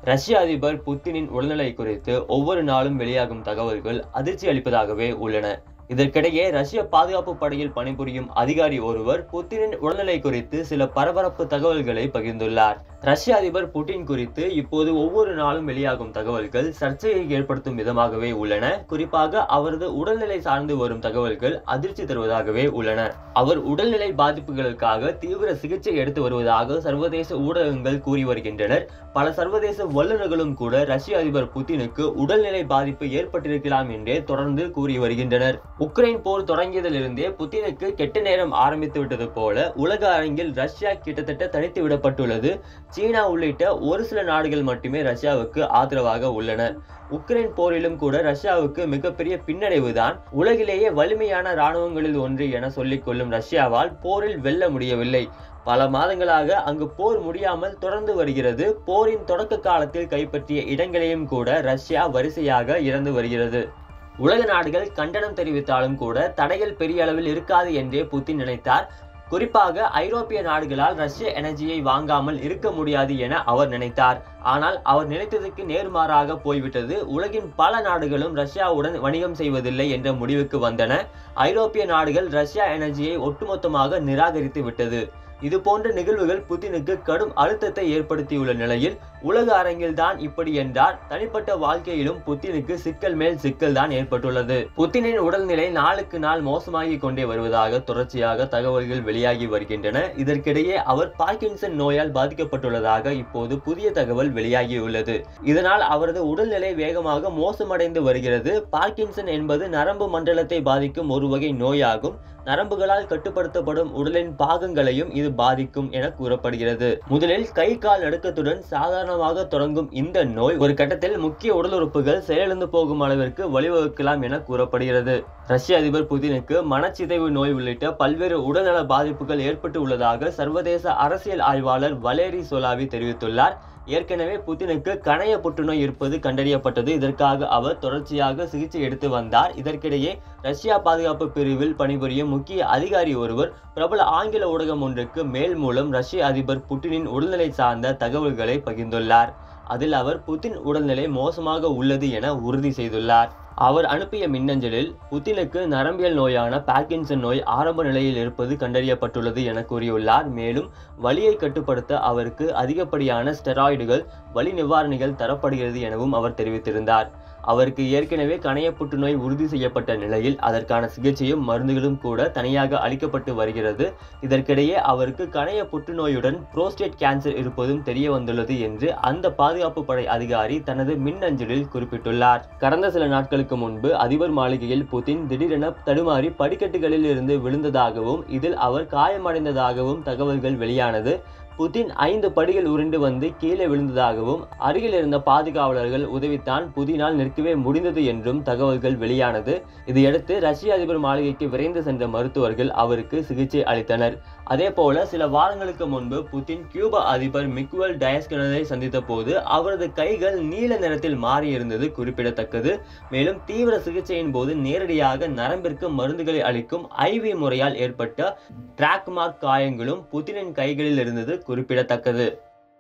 ரஷ்ய அதிபர் புத்தினின் உடல்நிலை குறித்து ஒவ்வொரு நாளும் வெளியாகும் தகவல்கள் அதிர்ச்சி அளிப்பதாகவே உள்ளன இதற்கிடையே ரஷ்ய பாதுகாப்பு படையில் பணிபுரியும் அதிகாரி ஒருவர் புத்தினின் உடல்நிலை குறித்து சில பரபரப்பு தகவல்களை பகிர்ந்துள்ளார் ரஷ்ய அதிபர் புட்டின் குறித்து இப்போது ஒவ்வொரு நாளும் வெளியாகும் தகவல்கள் சர்ச்சையை ஏற்படுத்தும் விதமாகவே உள்ளன குறிப்பாக அவரது உடல்நிலை சார்ந்து வரும் தகவல்கள் அதிர்ச்சி தருவதாகவே உள்ளன அவர் உடல்நிலை பாதிப்புகளுக்காக தீவிர சிகிச்சை எடுத்து வருவதாக சர்வதேச ஊடகங்கள் கூறி வருகின்றனர் பல சர்வதேச வல்லுநர்களும் கூட ரஷ்ய அதிபர் புத்தினுக்கு உடல்நிலை பாதிப்பு ஏற்பட்டிருக்கலாம் என்றே தொடர்ந்து கூறி வருகின்றனர் உக்ரைன் போர் தொடங்கியதிலிருந்தே புத்தினுக்கு கெட்ட நேரம் ஆரம்பித்து விட்டது போல உலக அரங்கில் ரஷ்யா கிட்டத்தட்ட தனித்து விடப்பட்டுள்ளது சீனா உள்ளிட்ட ஒரு சில நாடுகள் மட்டுமே ரஷ்யாவுக்கு ஆதரவாக உள்ளன உக்ரைன் போரிலும் கூட ரஷ்யாவுக்கு மிகப்பெரிய பின்னடைவு தான் உலகிலேயே வலிமையான இராணுவங்களில் ஒன்று என சொல்லிக் கொள்ளும் ரஷ்யாவால் போரில் வெல்ல முடியவில்லை பல மாதங்களாக அங்கு போர் முடியாமல் தொடர்ந்து வருகிறது போரின் தொடக்க காலத்தில் கைப்பற்றிய இடங்களையும் கூட ரஷ்யா வரிசையாக இறந்து வருகிறது உலக நாடுகள் கண்டனம் தெரிவித்தாலும் கூட தடைகள் பெரிய அளவில் இருக்காது என்றே புத்தின் நினைத்தார் குறிப்பாக ஐரோப்பிய நாடுகளால் ரஷ்ய எனர்ஜியை வாங்காமல் இருக்க முடியாது என அவர் நினைத்தார் ஆனால் அவர் நினைத்ததுக்கு நேர்மாறாக போய்விட்டது உலகின் பல நாடுகளும் ரஷ்யாவுடன் வணிகம் செய்வதில்லை என்ற முடிவுக்கு வந்தன ஐரோப்பிய நாடுகள் ரஷ்யா எனர்ஜியை ஒட்டுமொத்தமாக நிராகரித்து விட்டது இது போன்ற நிகழ்வுகள் புதினுக்கு கடும் அழுத்தத்தை ஏற்படுத்தியுள்ள நிலையில் உலக அரங்கில் தான் இப்படி என்றார் தனிப்பட்ட வாழ்க்கையிலும் புத்தினுக்கு சிக்கல் மேல் சிக்கல் தான் ஏற்பட்டுள்ளது புத்தினின் உடல்நிலை நாளுக்கு நாள் மோசமாகி கொண்டே வருவதாக தொடர்ச்சியாக தகவல்கள் வெளியாகி வருகின்றன இதற்கிடையே அவர் பார்க்கின்சன் நோயால் பாதிக்கப்பட்டுள்ளதாக இப்போது புதிய தகவல் வெளியாகியுள்ளது இதனால் அவரது உடல்நிலை வேகமாக மோசமடைந்து வருகிறது பார்க்கின்சன் என்பது நரம்பு மண்டலத்தை பாதிக்கும் ஒரு வகை நோயாகும் நரம்புகளால் கட்டுப்படுத்தப்படும் உடலின் பாகங்களையும் இது பாதிக்கும் என கூறப்படுகிறது முதலில் கை கால் நடுக்கத்துடன் சாதாரணமாக தொடங்கும் இந்த நோய் ஒரு கட்டத்தில் முக்கிய உடல் உறுப்புகள் செயலிழந்து போகும் அளவிற்கு வழிவகுக்கலாம் என கூறப்படுகிறது ரஷ்ய அதிபர் புதினுக்கு மனச்சிதைவு நோய் உள்ளிட்ட பல்வேறு உடல்நல பாதிப்புகள் ஏற்பட்டு உள்ளதாக சர்வதேச அரசியல் ஆய்வாளர் வலேரி சோலாவி தெரிவித்துள்ளார் ஏற்கனவே புதினுக்கு கணைய புற்றுநோய் இருப்பது கண்டறியப்பட்டது இதற்காக அவர் தொடர்ச்சியாக சிகிச்சை எடுத்து வந்தார் இதற்கிடையே ரஷ்யா பாதுகாப்பு பிரிவில் பணிபுரியும் முக்கிய அதிகாரி ஒருவர் பிரபல ஆங்கில ஊடகம் ஒன்றுக்கு மேல் மூலம் ரஷ்ய அதிபர் புட்டினின் உடல்நிலை சார்ந்த தகவல்களை பகிர்ந்துள்ளார் அதில் அவர் புதின் உடல்நிலை மோசமாக உள்ளது என உறுதி செய்துள்ளார் அவர் அனுப்பிய மின்னஞ்சலில் புத்தினுக்கு நரம்பியல் நோயான பார்க்கின்சன் நோய் ஆரம்ப நிலையில் இருப்பது கண்டறியப்பட்டுள்ளது என கூறியுள்ளார் மேலும் வலியை கட்டுப்படுத்த அவருக்கு அதிகப்படியான ஸ்டெராய்டுகள் வலி நிவாரணிகள் தரப்படுகிறது எனவும் அவர் தெரிவித்திருந்தார் அவருக்கு ஏற்கனவே கணைய புற்றுநோய் உறுதி செய்யப்பட்ட நிலையில் அதற்கான சிகிச்சையும் மருந்துகளும் கூட தனியாக அளிக்கப்பட்டு வருகிறது இதற்கிடையே அவருக்கு கணைய புற்றுநோயுடன் புரோஸ்டேட் கேன்சர் இருப்பதும் தெரிய வந்துள்ளது என்று அந்த பாதுகாப்பு படை அதிகாரி தனது மின்னஞ்சலில் குறிப்பிட்டுள்ளார் கடந்த சில நாட்களுக்கு முன்பு அதிபர் மாளிகையில் புதின் திடீரென தடுமாறி படிக்கட்டுகளில் இருந்து விழுந்ததாகவும் இதில் அவர் காயமடைந்ததாகவும் தகவல்கள் வெளியானது புதின் ஐந்து படிகள் உருண்டு வந்து கீழே விழுந்ததாகவும் அருகில் இருந்த பாதுகாவலர்கள் உதவித்தான் புதினால் நிற்கவே முடிந்தது என்றும் தகவல்கள் வெளியானது இதையடுத்து ரஷ்ய அதிபர் மாளிகைக்கு விரைந்து சென்ற மருத்துவர்கள் அவருக்கு சிகிச்சை அளித்தனர் அதே போல சில வாரங்களுக்கு முன்பு புதின் கியூபா அதிபர் மிக்குவல் டயஸ்கனரை சந்தித்த போது அவரது கைகள் நீல நிறத்தில் மாறியிருந்தது குறிப்பிடத்தக்கது மேலும் தீவிர சிகிச்சையின் போது நேரடியாக நரம்பிற்கு மருந்துகளை அளிக்கும் ஐவி முறையால் ஏற்பட்ட டிராக் மார்க் காயங்களும் புதினின் கைகளில் இருந்தது குறிப்பிடத்தக்கது